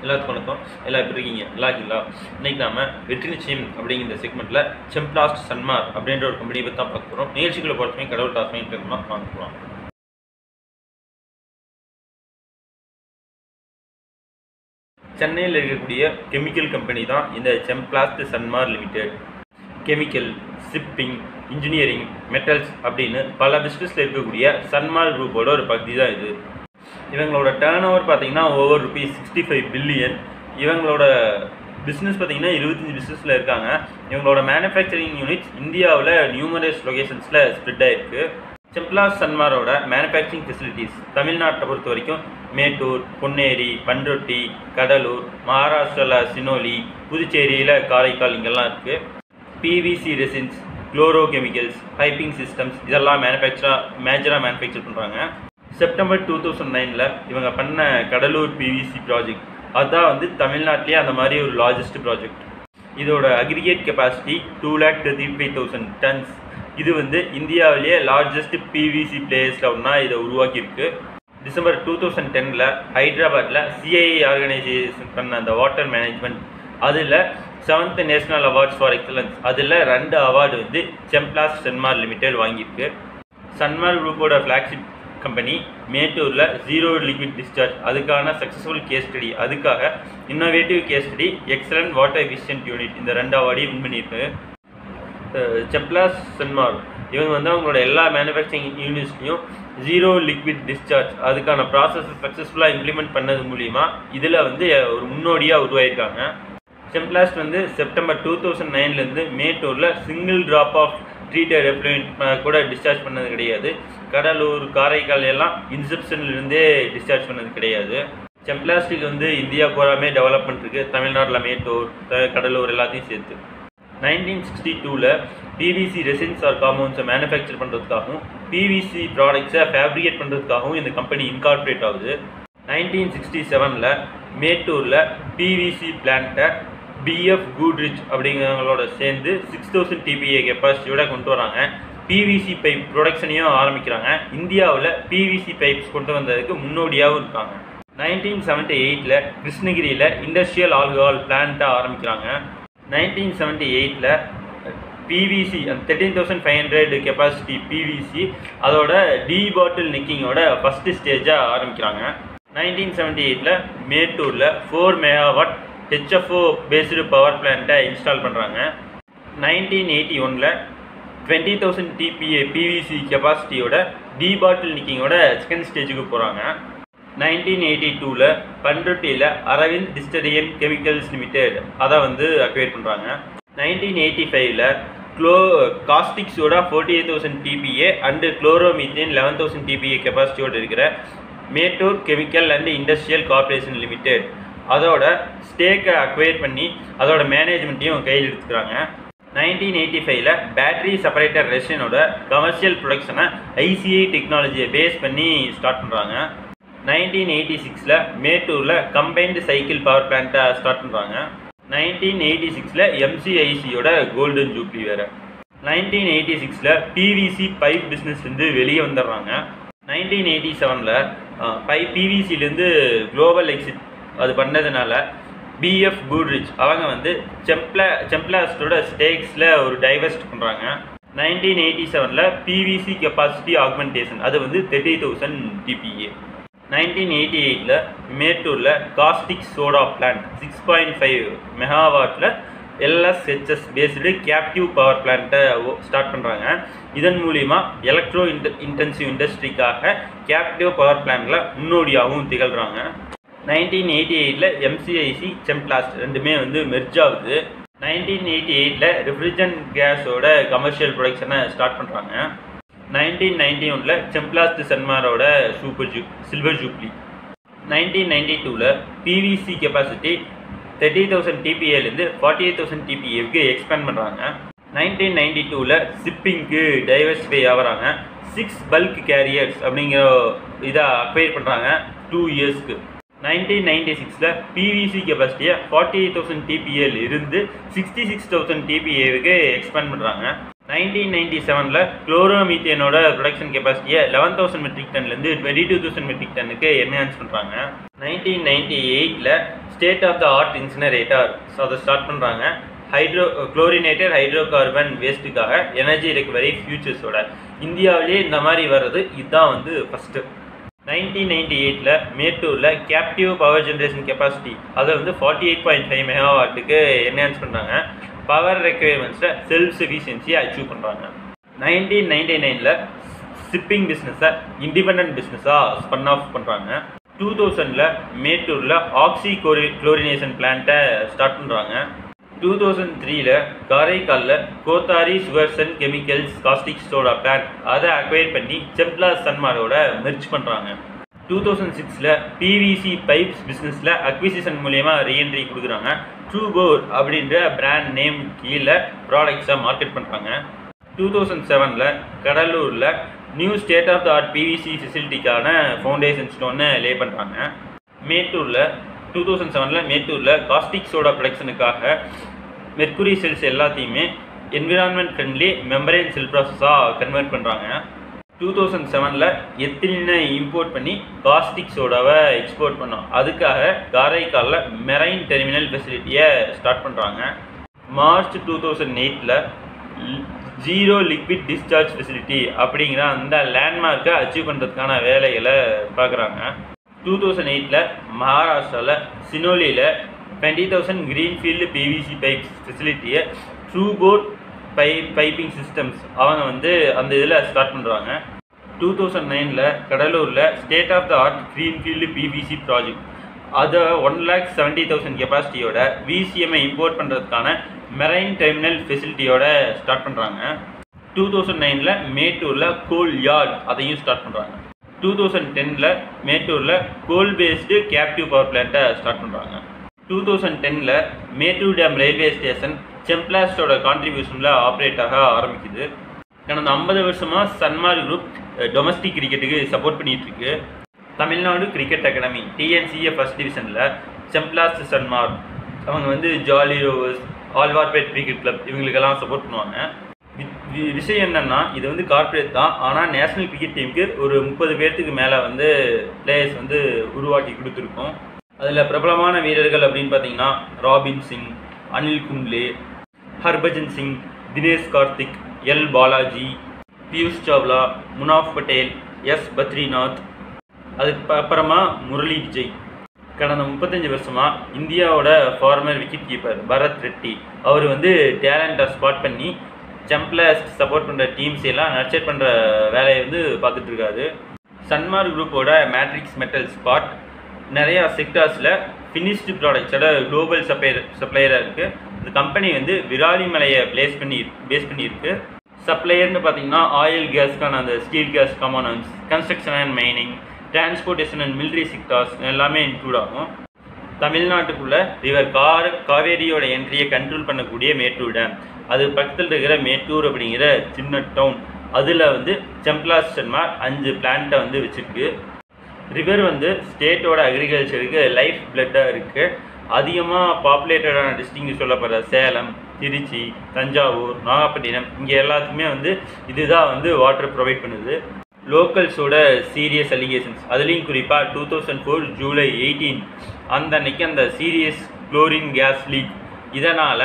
எல்லாத்துக்கும் வணக்கம் எல்லாம் எப்படி இருக்கீங்க நல்லா இருக்கீங்களா இன்னைக்கு நாம வெற்றி நிச்சயம் அப்படிங்கிற செக்மெண்ட்ல செம்ப்ளாஸ்ட் சன்மார் அப்படின்ற ஒரு கம்பெனி பற்றி தான் பார்க்க போகிறோம் நிகழ்ச்சிகளை பொறுத்தவரை கடவுள் டாஸ்மே தெரியுமா வாங்க போகிறோம் சென்னையில் இருக்கக்கூடிய கெமிக்கல் கம்பெனி தான் இந்த Chemplast Sanmar limited chemical shipping engineering metals அப்படின்னு பல பிஸ்னஸில் இருக்கக்கூடிய சன்மார் குரூப்போட ஒரு பகுதி தான் இது இவங்களோட டேர்ன் ஓவர் பார்த்தீங்கன்னா over rupees sixty five billion இவங்களோட பிஸ்னஸ் பார்த்தீங்கன்னா இருபத்தஞ்சி பிஸ்னஸில் இருக்காங்க இவங்களோட மேனுஃபேக்சரிங் யூனிட்ஸ் இந்தியாவில் நியூமரஸ் லொகேஷன்ஸில் ஸ்ப்ரெட் ஆயிருக்கு சிம்ப்ளா சன்மாரோட மேனுஃபேக்சரிங் ஃபெசிலிட்டிஸ் தமிழ்நாட்டை பொறுத்த வரைக்கும் மேட்டூர் பொன்னேரி பண்ருட்டி கடலூர் மகாராஷ்டிராவில் சினோலி புதுச்சேரியில் காரைக்கால் இங்கெல்லாம் இருக்குது PVC resins chloro chemicals piping systems இதெல்லாம் மேனுஃபேக்சரா மேஜராக மேனுஃபேக்சர் பண்ணுறாங்க செப்டம்பர் டூ தௌசண்ட் நைனில் இவங்க பண்ண கடலூர் பிவிசி ப்ராஜெக்ட் அதுதான் வந்து தமிழ்நாட்டிலே அந்த மாதிரி ஒரு லார்ஜஸ்ட் ப்ராஜெக்ட் இதோட aggregate capacity two lakh thirty five thousand tons இது வந்து இந்தியாவிலேயே லார்ஜஸ்ட் பிவிசி பிளேயர்ஸில் ஒன்றா இதை உருவாக்கியிருக்கு டிசம்பர் டூ தௌசண்ட் டெனில் ஹைதராபாத்தில் சிஐஏ ஆர்கனைசேஷன் பண்ண அந்த வாட்டர் மேனேஜ்மெண்ட் அதில் seventh national awards for excellence அதில் ரெண்டு அவார்டு வந்து செம்ப்ளாஸ் சன்மார் லிமிடெட் வாங்கியிருக்கு சன்மார் குரூப்போட ஃப்ளாக்ஷிப் கம்பெனி மேட்டூரில் ஜீரோ லிக்விட் டிஸ்சார்ஜ் அதுக்கான சக்ஸஸ்ஃபுல் கேஸ் ஸ்டடி அதுக்காக innovative case study excellent water efficient unit இந்த ரெண்டு அவார்டையும் வின் பண்ணியிருக்கு செப்ளாஸ் சன்மார் இவங்க வந்து அவங்களோட எல்லா மேனுஃபேக்சரிங் யூனிட்ஸ்லையும் ஜீரோ லிக்விட் டிஸ்சார்ஜ் அதுக்கான ப்ராசஸ் சக்ஸஸ்ஃபுல்லாக இம்ப்ளிமெண்ட் பண்ணது மூலிமா இதில் வந்து ஒரு முன்னோடியாக உருவாயிருக்காங்க செம்ப்ளாஸ்ட் வந்து செப்டம்பர் டூ தௌசண்ட் நைன்லேருந்து மேட்டூரில் single drop of treated effluent கூட டிஸ்சார்ஜ் பண்ணது கிடையாது கடலூர் காரைக்கால் எல்லாம் இன்செப்ஷன்லேருந்தே டிஸ்சார்ஜ் பண்ணது கிடையாது செம்ப்ளாஸ்டிக் வந்து இந்தியா பூராமே டெவலப்மெண்ட் இருக்குது தமிழ்நாட்டில் மேட்டூர் கடலூர் எல்லாத்தையும் சேர்த்து நைன்டீன் சிக்ஸ்டி டூவில் பிவிசி ரெசின்ஸ் ஆர் காம்பவுண்ட்ஸை மேனுஃபேக்சர் பண்ணுறதுக்காகவும் பிவிசி ப்ராடக்ட்ஸை ஃபேப்ரிகேட் பண்ணுறதுக்காகவும் இந்த கம்பெனி இன்கார்பரேட் ஆகுது நைன்டீன் சிக்ஸ்டி செவனில் மேட்டூரில் பிவிசி பிளான்ட்டை பிஎஃப் கூட்ரிச் அப்படிங்கிறவங்களோட சேர்ந்து சிக்ஸ் தௌசண்ட் டிபிஏ கெப்பாசிட்டியோட கொண்டு வராங்க பிவிசி பைப் ப்ரொடக்ஷனையும் ஆரம்பிக்கிறாங்க இந்தியாவில் பிவிசி பைப்ஸ் கொண்டு வந்ததுக்கு முன்னோடியாகவும் இருக்காங்க நைன்டீன் செவன்ட்டி எயிட்டில் கிருஷ்ணகிரியில் இண்டஸ்ட்ரியல் ஆல்கஹால் பிளான்ட்டை ஆரம்பிக்கிறாங்க நைன்டீன் செவன்ட்டி எயிட்டில் பிவிசி அந்த thirteen thousand five hundred capacity PVC அதோட டி பாட்டில் நெக்கிங்கோட ஃபஸ்ட்டு ஸ்டேஜாக ஆரம்பிக்கிறாங்க நைன்டீன் செவன்ட்டி எயிட்டில் மேட்டூரில் four megawatt HFO based power பிளான்ட்டை இன்ஸ்டால் பண்ணுறாங்க நைன்டீன் எயிட்டி ஒனில் டுவெண்ட்டி தௌசண்ட் டிபிஏ பிவிசி கெப்பாசிட்டியோட டி பாட்டில் நிக்கிங்கோட செகண்ட் ஸ்டேஜுக்கு போகிறாங்க நைன்டீன் எயிட்டி டூவில் பண்ருட்டியில் அரவிந்த் டிஸ்டரியன் கெமிக்கல்ஸ் லிமிடெட் அதை வந்து அக்வேர் பண்ணுறாங்க நைன்டீன் எயிட்டி ஃபைவ்ல க்ளோ காஸ்டிக்ஸோட forty eight thousand TPA and chloromethane eleven thousand TPA கெப்பாசிட்டியோடு இருக்கிற Mettur chemical and industrial corporation limited அதோட ஸ்டேக்கை அக்வயர் பண்ணி அதோட மேனேஜ்மெண்ட்டையும் கையில் எடுத்துக்கிறாங்க நைன்டீன் எயிட்டி ஃபைவ்ல பேட்டரி செப்பரேட்டர் ரெஷனோட கமர்ஷியல் ப்ரொடக்ஷனை ஐசிஐ டெக்னாலஜியை பேஸ் பண்ணி ஸ்டார்ட் பண்ணுறாங்க நைன்டீன் எயிட்டி சிக்ஸில் மேட்டூரில் கம்பைன்டு சைக்கிள் பவர் பிளான்ட்டை ஸ்டார்ட் பண்ணுறாங்க நைன்டீன் எயிட்டி சிக்ஸில் எம்சிஐசியோட கோல்டன் ஜூப்ளி வேறு நைன்டீன் எயிட்டி சிக்ஸில் பிவிசி பைப் பிஸ்னஸ்லேருந்து வெளியே வந்துடுறாங்க நைன்டீன் எயிட்டி செவனில் பை பிவிசிலேருந்து குளோபல் எக்ஸிட் அது பண்ணதுனால பிஎஃப் கூட்ரிச் அவங்க வந்து செம்ப்ளா செம்ப்ளாஸ்டோட ஸ்டேக்ஸில் ஒரு டைவர்ஸ்ட் பண்ணுறாங்க நைன்டீன் எயிட்டி செவனில் பிவிசி கெப்பாசிட்டி ஆக்மெண்டேஷன் அது வந்து thirty thousand TPA nineteen eighty எயிட்டில் மேட்டூரில் caustic soda plant six point five மெகாவாட்டில் எல்எஸ்ஹெச்எஸ் பேஸ்டு கேப்டிவ் பவர் பிளான்ட்டை ஸ்டார்ட் பண்ணுறாங்க இதன் மூலிமா எலக்ட்ரோ இன்ட இன்டென்சிவ் இண்டஸ்ட்ரிக்காக கேப்டிவ் பவர் பிளான்ட்டில் முன்னோடியாகவும் திகழ்கிறாங்க நைன்டீன் எயிட்டி எயிட்டில் எம்சிஐசி செம்ப்ளாஸ்ட் ரெண்டுமே வந்து மெர்ஜ் ஆகுது நைன்டீன் எயிட்டி எயிட்டில் ரெஃப்ரிஜன் கேஸோட கமர்ஷியல் ப்ரொடக்ஷனை ஸ்டார்ட் பண்ணுறாங்க நைன்டீன் நைன்டி ஒனில் செம்ப்ளாஸ்ட் சன்மாரோட சூப்பர் ஜூ சில்வர் ஜூப்ளி நைன்டீன் நைன்டி டூவில் பிவிசி கெப்பாசிட்டி தேர்ட்டி தௌசண்ட் டிபிஏலேருந்து ஃபார்ட்டி எயிட் தௌசண்ட் டிபிஏவுக்கு எக்ஸ்பேண்ட் பண்ணுறாங்க நைன்டீன் நைன்டி டூவில் ஷிப்பிங்க்கு டைவர்சிஃபை ஆகிறாங்க சிக்ஸ் பல்க் கேரியர்ஸ் அப்படிங்கிற இதை அக்வயர் பண்ணுறாங்க டூ இயர்ஸ்க்கு நைன்டீன் நைன்டி சிக்ஸில் பிவிசி கெப்பாசிட்டியை ஃபார்ட்டி எயிட் தௌசண்ட் டிபிஏல இருந்து சிக்ஸ்டி சிக்ஸ் தௌசண்ட் டிபிஏவுக்கு எக்ஸ்பேண்ட் பண்ணுறாங்க நைன்டீன் நைன்டி செவனில் குளோரோமீத்தேனோட ப்ரொடக்ஷன் கெப்பாசிட்டியை லெவன் தௌசண்ட் மெட்ரிக் டன்லேருந்து டுவெண்ட்டி டூ தௌசண்ட் மெட்ரிக் டன்னுக்கு என்ஹான்ஸ் பண்ணுறாங்க நைன்டீன் நைன்டி எயிட்டில் state of the art incinerator so அதை ஸ்டார்ட் பண்ணுறாங்க ஹைட்ரோ குளோரினேட்டட் ஹைட்ரோ கார்பன் வேஸ்ட்டுக்காக எனர்ஜி ரெக்கவரி ஃபியூச்சர்ஸோட இந்தியாவிலேயே இந்த மாதிரி வர்றது இதுதான் வந்து ஃபஸ்ட்டு நைன்டீன் நைன்டி எயிட்டில் மேட்டூரில் கேப்டிவ் பவர் ஜென்ரேஷன் கெப்பாசிட்டி அதை வந்து ஃபார்ட்டி எயிட் பாயிண்ட் ஃபைவ் மெகாவாட்டுக்கு என்ஹான்ஸ் பண்ணுறாங்க பவர் ரெக்குயர்மெண்ட்ஸில் செல்ஃப் சஃபிஷியன்சியை அச்சீவ் பண்ணுறாங்க நைன்டீன் நைன்டி நைனில் ஷிப்பிங் பிஸ்னஸை இண்டிபெண்ட் பிஸ்னஸாக ஸ்பன் ஆஃப் பண்ணுறாங்க டூ தௌசண்டில் மேட்டூரில் ஆக்சி குளோரி குளோரினேஷன் பிளான்ட்டை ஸ்டார்ட் பண்ணுறாங்க டூ தௌசண்ட் த்ரீல காரைக்காலில் Kothari sugars and chemicals caustic soda plant அதை அக்வயர் பண்ணி செம்ப்லா சன்மாரோட மெர்ச் பண்ணுறாங்க டூ தௌசண்ட் சிக்ஸில் பிவிசி பைப்ஸ் பிஸ்னஸில் அக்விசிஷன் மூலயமா ரீஎன்ட்ரி கொடுக்குறாங்க ட்ரூபோர் அப்படின்ற பிராண்ட் நேம் கீழே ப்ராடக்ட்ஸை மார்க்கெட் பண்ணுறாங்க டூ தௌசண்ட் செவனில் கடலூரில் new state of the art PVC ஃபெசிலிட்டிக்கான ஃபவுண்டேஷன் ஸ்டோன்னு லே பண்ணுறாங்க மேட்டூரில் டூ தௌசண்ட் செவனில் மேட்டூரில் காஸ்டிக் சோடா ப்ரொடக்ஷனுக்காக மெர்க்குரி செல்ஸ் எல்லாத்தையுமே என்விரான்மெண்ட் ஃப்ரெண்ட்லி மெம்பரேன் செல் ப்ராசஸாக கன்வெர்ட் பண்ணுறாங்க டூ தௌசண்ட் செவனில் எத்திலினை இம்போர்ட் பண்ணி காஸ்டிக் சோடாவை எக்ஸ்போர்ட் பண்ணோம் அதுக்காக காரைக்காலில் மெரைன் டெர்மினல் ஃபெசிலிட்டியை ஸ்டார்ட் பண்ணுறாங்க மார்ச் டூ தௌசண்ட் எயிட்டில் ஜீரோ லிக்விட் டிஸ்சார்ஜ் ஃபெசிலிட்டி அப்படிங்கிற அந்த லேண்ட்மார்க்கை அச்சீவ் பண்ணுறதுக்கான வேலைகளை பார்க்குறாங்க டூ தௌசண்ட் எயிட்டில் மகாராஷ்டிராவில் சினோலியில் twenty thousand greenfield PVC pipes ஃபெசிலிட்டியை Trubore by piping systems அவங்க வந்து அந்த இதில் ஸ்டார்ட் பண்ணுறாங்க டூ தௌசண்ட் நைனில் கடலூரில் state of the art greenfield PVC project அதை ஒன் லேக் செவன்ட்டி தௌசண்ட் கெப்பாசிட்டியோட விசிஎம்ஐ இம்போர்ட் பண்ணுறதுக்கான மெரைன் டெர்மினல் ஃபெசிலிட்டியோட ஸ்டார்ட் பண்ணுறாங்க டூ தௌசண்ட் நைனில் மேட்டூரில் கோல் யார்ட் அதையும் ஸ்டார்ட் பண்ணுறாங்க டூ தௌசண்ட் டெனில் மேட்டூரில் கோல் பேஸ்டு கேப்டிவ் பவர் பிளான்ட்டை ஸ்டார்ட் பண்ணுறாங்க டூ தௌசண்ட் டெனில் மேட்டூர் டேம் ரயில்வே ஸ்டேஷன் செம்ப்ளாஸ்டோட கான்ட்ரிபியூஷனில் ஆப்ரேட் ஆக ஆரம்பிக்குது கடந்த ஐம்பது வருஷமாக சன்மார் குரூப் டொமஸ்டிக் கிரிக்கெட்டுக்கு சப்போர்ட் பண்ணிட்டு இருக்கு Tamil Nadu cricket academy TNCA first டிவிஷனில் செம்ப்ளாஸ் சன்மார் அவங்க வந்து Jolly Rovers Alwarpet cricket club இவங்களுக்கெல்லாம் சப்போர்ட் பண்ணுவாங்க வி- வி- விஷயம் என்னன்னா இது வந்து கார்ப்பரேட் தான் ஆனால் நேஷனல் கிரிக்கெட் டீமுக்கு ஒரு முப்பது பேர்த்துக்கு மேலே வந்து பிளேயர்ஸ் வந்து உருவாக்கி கொடுத்துருக்கோம் அதில் பிரபலமான வீரர்கள் அப்படின்னு பார்த்தீங்கன்னா ராபின் சிங் அனில் கும்ப்ளே ஹர்பஜன் சிங் தினேஷ் கார்த்திக் எல் பாலாஜி பியூஷ் சாவ்லா முனாஃப் பட்டேல் எஸ் பத்ரிநாத் அதுக்கு ப- அப்புறமா முரளி விஜய் கடந்த முப்பத்தஞ்சு வருஷமா இந்தியாவோட former wicket keeper Bharath Reddy அவர் வந்து டேலண்ட்டை ஸ்பாட் பண்ணி ஜம்ப்லஸ்ட் சப்போர்ட் பண்ணுற டீம்ஸ் எல்லாம் நர்ச்சர் பண்ணுற வேலையை வந்து பார்த்துட்டு இருக்காரு சன்மார் குரூப்போட மேட்ரிக்ஸ் மெட்டல் ஸ்பாட் நிறையா செக்டார்ஸில் ஃபினிஷ்டு ப்ராடக்ட்ஸோட குளோபல் சப்ளையர் சப்ளையராக இருக்குது இந்த கம்பெனி வந்து விராலிமலையை பிளேஸ் பண்ணி பேஸ் பண்ணியிருக்கு சப்ளையர்னு பார்த்தீங்கன்னா ஆயில் கேஸ்க்கான அந்த ஸ்டீல் கேஸ் கமானன்ஸ் construction and mining transportation and military sectors எல்லாமே இன்க்ளூட் ஆகும் தமிழ்நாட்டுக்குள்ள ரிவர் கார் காவேரியோட என்ட்ரியை கண்ட்ரோல் பண்ணக்கூடிய மேட்டூர் டேம் அது பக்கத்தில் இருக்கிற மேட்டூர் அப்படிங்கிற சின்ன டவுன் அதில் வந்து செம்ப்லாஸ் சர்மா அஞ்சு பிளான்ட்டை வந்து வச்சிருக்கு ரிவர் வந்து ஸ்டேட்டோட அக்ரிகல்ச்சருக்கு லைஃப் பிளட்டாக இருக்குது அதிகமாக பாப்புலேட்டடான டிஸ்ட்ரிக்ட் சொல்லப்படுற சேலம் திருச்சி தஞ்சாவூர் நாகப்பட்டினம் இங்கே எல்லாத்துக்குமே வந்து இதுதான் வந்து வாட்டர் ப்ரொவைட் பண்ணுது லோக்கல்ஸோட சீரியஸ் அலிகேஷன்ஸ் அதுலேயும் குறிப்பாக two thousand four July eighteen அந்த அன்னைக்கு அந்த சீரியஸ் குளோரின் கேஸ் லீக் இதனால்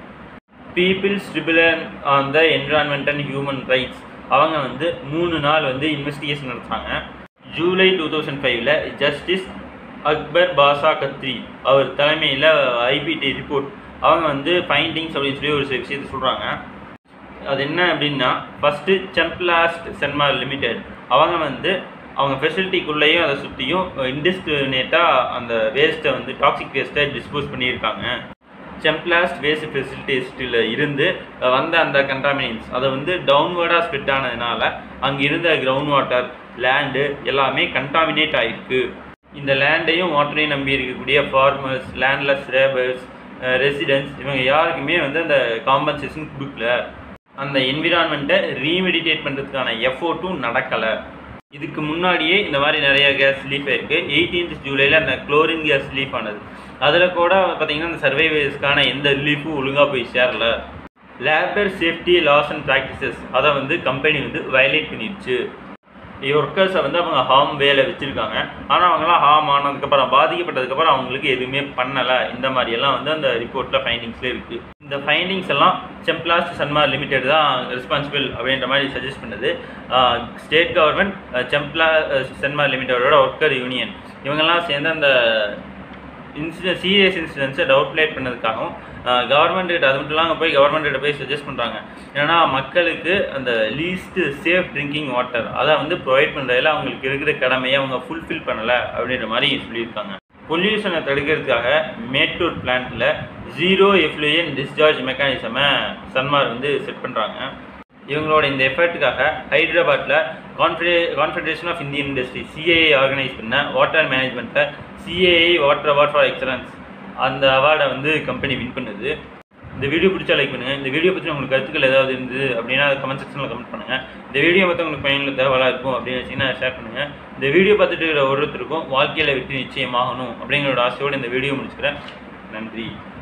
people's tribunal on the environment and human rights அவங்க வந்து மூணு நாள் வந்து இன்வெஸ்டிகேஷன் நடத்துறாங்க ஜூலை டூ தௌசண்ட் ஃபைவ்ல ஜஸ்டிஸ் அக்பர் பாஷா கத்ரி அவர் தலைமையில் ஐபிடி ரிப்போர்ட் அவங்க வந்து ஃபைண்டிங்ஸ் அப்படின்னு சொல்லி ஒரு சில விஷயத்தை சொல்கிறாங்க அது என்ன அப்படின்னா ஃபஸ்ட்டு செம்ப்லாஸ்ட் சென்மார் லிமிடெட் அவங்க வந்து அவங்க ஃபெசிலிட்டிக்குள்ளேயும் அதை சுற்றியும் இன்டிஸ்கிரிமினேட்டாக அந்த வேஸ்ட்டை வந்து டாக்ஸிக் வேஸ்ட்டை டிஸ்போஸ் பண்ணியிருக்காங்க செம்ப்ளாஸ்ட் வேஸ்ட் ஃபெசிலிட்டிஸ்டில் இருந்து வந்த அந்த கண்டாமினன்ஸ் அதை வந்து டவுன்வர்டாக ஸ்ப்ரெட் ஆனதுனால அங்கே இருந்த கிரவுண்ட் வாட்டர் லேண்டு எல்லாமே கண்டாமினேட் ஆயிருக்கு இந்த லேண்டையும் வாட்டரையும் நம்பி இருக்கக்கூடிய ஃபார்மர்ஸ் லேண்ட்லெஸ் லேபர்ஸ் ரெசிடென்ட்ஸ் இவங்க யாருக்குமே வந்து அந்த காம்பன்சேஷன் கொடுக்கல அந்த என்விரான்மெண்ட்டை ரீமெடிடேட் பண்ணுறதுக்கான எஃபோர்ட்டும் நடக்கலை இதுக்கு முன்னாடியே இந்த மாதிரி நிறைய கேஸ் லீஃப் ஆயிருக்கு எயிட்டீன்த் ஜூலையில் அந்த குளோரின் கேஸ் லீஃப் ஆனது அதில் கூட பார்த்தீங்கன்னா அந்த சர்வைவேஸ்க்கான எந்த ரிலீஃபும் ஒழுங்காக போய் சேரல labour safety laws and practices அதை வந்து கம்பெனி வந்து வயலேட் பண்ணிடுச்சு ஒர்க்கர்ஸை வந்து அவங்க ஹார்ம் வேலை வச்சுருக்காங்க ஆனால் அவங்களாம் ஹார்ம் ஆனதுக்கப்புறம் பாதிக்கப்பட்டதுக்கப்புறம் அவங்களுக்கு எதுவுமே பண்ணலை இந்த மாதிரியெல்லாம் வந்து அந்த ரிப்போர்ட்டில் ஃபைண்டிங்ஸில் இருக்குது இந்த ஃபைண்டிங்ஸ் எல்லாம் செம்ப்ளாஸ்ட் சன்மா லிமிடெட் தான் ரெஸ்பான்சிபிள் அப்படின்ற மாதிரி சஜஸ்ட் பண்ணுது ஸ்டேட் கவர்மெண்ட் செம்ப்ளா சன்மா லிமிடெடோட ஒர்க்கர் யூனியன் இவங்கெல்லாம் சேர்ந்து அந்த இன்சிடென்ட் சீரியஸ் இன்சிடென்ட்ஸை டவுட்லேட் பண்ணதுக்காகவும் கவர்மெண்ட் கிட்ட அது மட்டும் இல்லாமல் போய் கவர்மெண்ட் கிட்ட போய் சஜஸ்ட் பண்ணுறாங்க ஏன்னா மக்களுக்கு அந்த லீஸ்ட் சேஃப் ட்ரிங்கிங் வாட்டர் அதை வந்து ப்ரொவைட் பண்ணுறதுல அவங்களுக்கு இருக்கிற கடமையை அவங்க ஃபுல்ஃபில் பண்ணலை அப்படின்ற மாதிரி சொல்லியிருக்காங்க பொல்யூஷனை தடுக்கிறதுக்காக மேட்டூர் பிளான்ட்டில் ஜீரோ எஃப்ளூயன் டிஸ்சார்ஜ் மெக்கானிசமை சன்மார் வந்து செட் பண்ணுறாங்க இவங்களோட இந்த எஃபர்ட்டுக்காக ஹைதராபாத்தில் கான்ஃபெடே confederation of Indian industry CAA organise பண்ண வாட்டர் மேனேஜ்மெண்ட்டில் CAA water award for excellence அந்த அவார்டை வந்து கம்பெனி வின் பண்ணுது இந்த வீடியோ பிடிச்சா லைக் பண்ணுங்கள் இந்த வீடியோ பற்றி உங்களுக்கு கருத்துக்கள் ஏதாவது இருந்தது அப்படின்னா அதை கமெண்ட் செக்ஷனில் கமெண்ட் பண்ணுங்கள் இந்த வீடியோ பார்த்து உங்களுக்கு பயனுள்ள தேவையாக இருக்கும் அப்படின்னு வச்சிங்கன்னா ஷேர் பண்ணுங்கள் இந்த வீடியோ பார்த்துட்டு இருக்கிற ஒருத்தருக்கும் வாழ்க்கையில் வெற்றி நிச்சயமாகணும் அப்படிங்கிற ஒரு ஆசையோடு இந்த வீடியோ முடிச்சுக்கிறேன் நன்றி